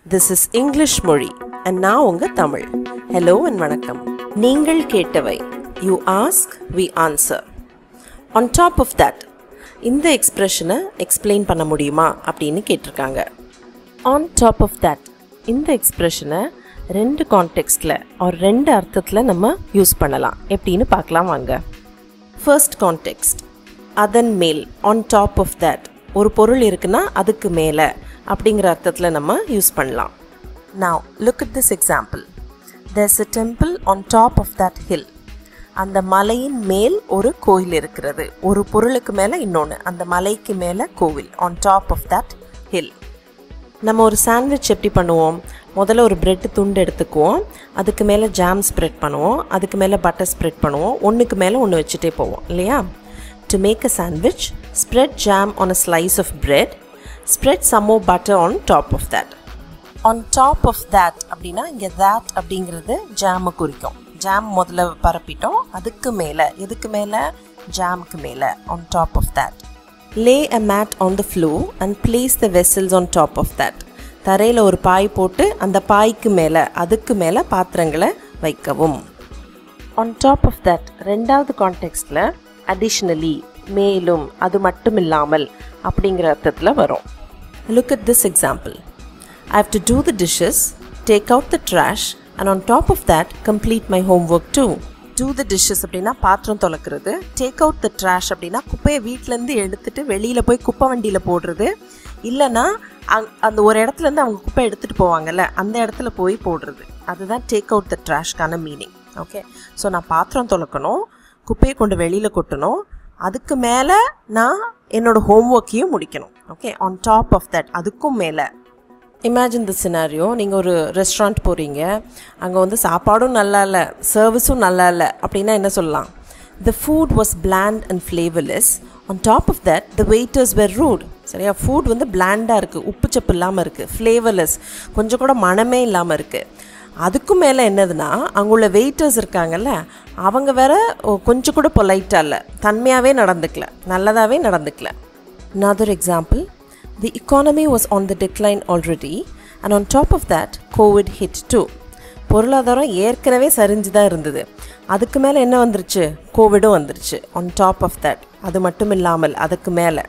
This is English மொழி and நான் உங்க தமிழ் ஹலோ அண்ட் வணக்கம் நீங்கள் கேட்டவை you ask we answer on top of that இந்த எக்ஸ்பிரஷனை எக்ஸ்பிளைன் பண்ண முடியுமா அப்படின்னு கேட்டிருக்காங்க ஆன் டாப் ஆஃப் தட் இந்த எக்ஸ்பிரஷனை ரெண்டு கான்டெக்ஸ்டில் ஒரு ரெண்டு அர்த்தத்தில் நம்ம யூஸ் பண்ணலாம் எப்படின்னு பார்க்கலாம் வாங்க ஃபர்ஸ்ட் கான்டெக்ஸ்ட் அதன் மேல் ஆன் டாப் ஆஃப் தட் ஒரு பொருள் இருக்குன்னா அதுக்கு மேலே அப்படிங்கிற அர்த்தத்தில் நம்ம யூஸ் பண்ணலாம் now look at this example there's a temple on top of that hill அந்த மலையின் மேல் ஒரு கோயில் இருக்கிறது ஒரு பொருளுக்கு மேலே இன்னொன்று அந்த மலைக்கு மேலே கோவில் on top of that hill நம்ம ஒரு சாண்ட்விச் எப்படி பண்ணுவோம் முதல்ல ஒரு பிரெட் துண்டு எடுத்துக்குவோம் அதுக்கு மேலே ஜாம் ஸ்ப்ரெட் பண்ணுவோம் அதுக்கு மேலே பட்டர் ஸ்ப்ரெட் பண்ணுவோம் ஒன்றுக்கு மேலே ஒன்று வச்சுட்டே போவோம் இல்லையா to make a sandwich spread jam on a slice of bread spread some butter on top of that on top of that அப்படின்னா இங்கே that அப்படிங்கிறது ஜாமை குறிக்கும் ஜாம் முதல்ல பரப்பிட்டோம் அதுக்கு மேலே எதுக்கு மேலே ஜாமுக்கு மேலே on top of that lay a mat on the floor and place the vessels on top of that தரையில் ஒரு பாய் போட்டு அந்த பாய்க்கு மேலே அதுக்கு மேலே பாத்திரங்களை வைக்கவும் ஆன் டாப் ஆஃப் தட் ரெண்டாவது கான்டெக்ஸ்டில் அடிஷ்னலி மேலும் அது மட்டும் இல்லாமல் அப்படிங்கிற அர்த்தத்தில் வரும் look at this example I have to do the dishes, take out the trash, and on top of that, complete my homework too. Do the dishes அப்படின்னா பாத்திரம் துலக்கிறது டேக் அவுட் த ட்ராஷ் அப்படின்னா குப்பையை வீட்டிலேருந்து எடுத்துட்டு வெளியில் போய் குப்பை வண்டியில் போடுறது இல்லைன்னா அங் அந்த ஒரு இடத்துலேருந்து அவங்க குப்பை எடுத்துகிட்டு போவாங்கல்ல அந்த இடத்துல போய் போடுறது அதுதான் டேக் அவுட் த ட்ராஷ்க்கான மீனிங் ஓகே ஸோ நான் பாத்திரம் துலக்கணும் குப்பையை கொண்டு வெளியில் கொட்டணும் அதுக்கு மேலே நான் என்னோட ஹோம்ஒர்க்கையும் முடிக்கணும் okay on top of that அதுக்கும் மேலே இமேஜின் த சினாரியோ நீங்கள் ஒரு ரெஸ்டாரண்ட் போகிறீங்க அங்கே வந்து சாப்பாடும் நல்லா இல்லை சர்வீஸும் நல்லா இல்லை அப்படின்னா என்ன சொல்லலாம் the food was bland and flavourless on top of that the waiters were rude சரியா ஃபுட் வந்து பிளாண்டாக இருக்குது உப்பு சப்பு இல்லாமல் இருக்குது ஃப்ளேவர்லெஸ் கொஞ்சம் கூட மனமே இல்லாமல் இருக்குது அதுக்கும் மேலே என்னதுன்னா அங்குள்ள வெயிட்டர்ஸ் இருக்காங்கல்ல அவங்க வேற கொஞ்சம் கூட பொலைட்டாக இல்லை தன்மையாகவே நடந்துக்கல நல்லதாகவே நடந்துக்கல another example the economy was on the decline already and on top of that covid hit too பொருளாதாரம் ஏற்கனவே சரிஞ்சு தான் இருந்தது அதுக்கு மேலே என்ன வந்துருச்சு கோவிடும் வந்துருச்சு ஆன் டாப் ஆஃப் தட் அது மட்டும் இல்லாமல் அதுக்கு மேலே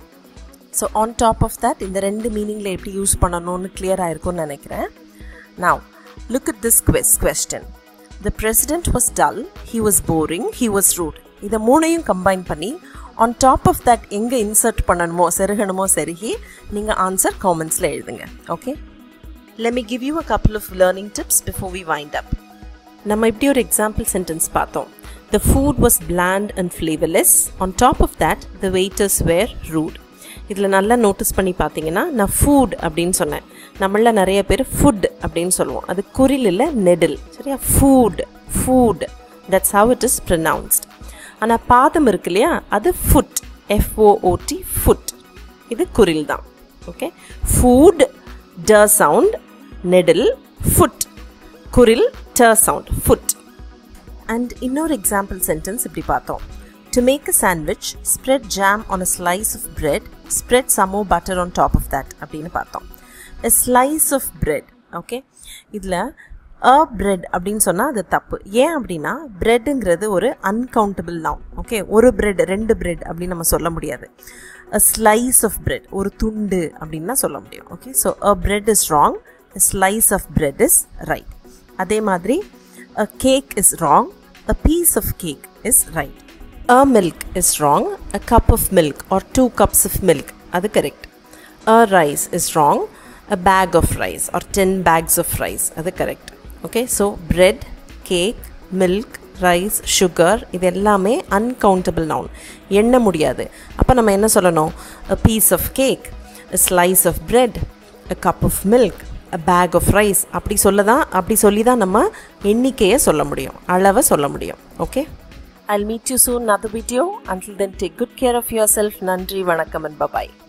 so on top of that இந்த ரெண்டு மீனிங்கில் எப்படி யூஸ் பண்ணணும்னு கிளியர் ஆயிருக்கும்னு நினைக்கிறேன் now look at this quest question the president was dull he was boring he was rude இதை மூணையும் கம்பைன் பண்ணி ஆன் டாப் ஆஃப் தட் எங்கே இன்சர்ட் பண்ணணுமோ செருகணுமோ செருகி நீங்கள் ஆன்சர் காமெண்ட்ஸில் எழுதுங்க okay let me give you a couple of learning tips before we wind up நம்ம இப்படி ஒரு எக்ஸாம்பிள் சென்டென்ஸ் பார்த்தோம் the food was bland and flavorless on top of that the waiters were rude இதில் நல்லா notice பண்ணி பார்த்தீங்கன்னா நான் food அப்படின்னு சொன்னேன் நம்மள நிறைய பேர் ஃபுட் அப்படின்னு சொல்லுவோம் அது குறில் இல்லை நெடில் சரியா food food that's how it is pronounced ஆனால் பாதம் இருக்கு இல்லையா அது ஃபுட் எஃப்ஓஓடி ஃபுட் இது குரில் தான் ஓகே ஃபுட் ட சவுண்ட் நெடில் ஃபுட் குரில் ட சவுண்ட் ஃபுட் அண்ட் இன்னொரு எக்ஸாம்பிள் சென்டென்ஸ் இப்படி பார்த்தோம் to make a sandwich spread jam on a slice of bread spread some butter on top of that அப்படின்னு பார்த்தோம் a slice of bread okay இதில் அ பிரெட் அப்படின்னு சொன்னால் அது தப்பு ஏன் அப்படின்னா பிரெட்டுங்கிறது ஒரு அன்கவுண்டபிள் நவுன் ஓகே ஒரு பிரெட் ரெண்டு பிரெட் அப்படின்னு நம்ம சொல்ல முடியாது அ ஸ்லைஸ் ஆஃப் பிரெட் ஒரு துண்டு அப்படின்னு தான் சொல்ல முடியும் okay so a bread is wrong a slice of bread is right அதே மாதிரி a cake is wrong a piece of cake is right a milk is wrong a cup of milk or two cups of milk அது correct a rice is wrong a bag of rice or ten bags of rice அது correct okay so bread cake milk rice sugar இது எல்லாமே uncountable noun எண்ண முடியாது அப்போ நம்ம என்ன சொல்லணும் a piece of cake a slice of bread a cup of milk a bag of rice அப்படி சொல்ல தான் அப்படி சொல்லி தான் நம்ம எண்ணிக்கையை சொல்ல முடியும் அளவை சொல்ல முடியும் okay I'll meet you soon another video. Until then, take good care of yourself. Nandri, vanakkam and bye-bye.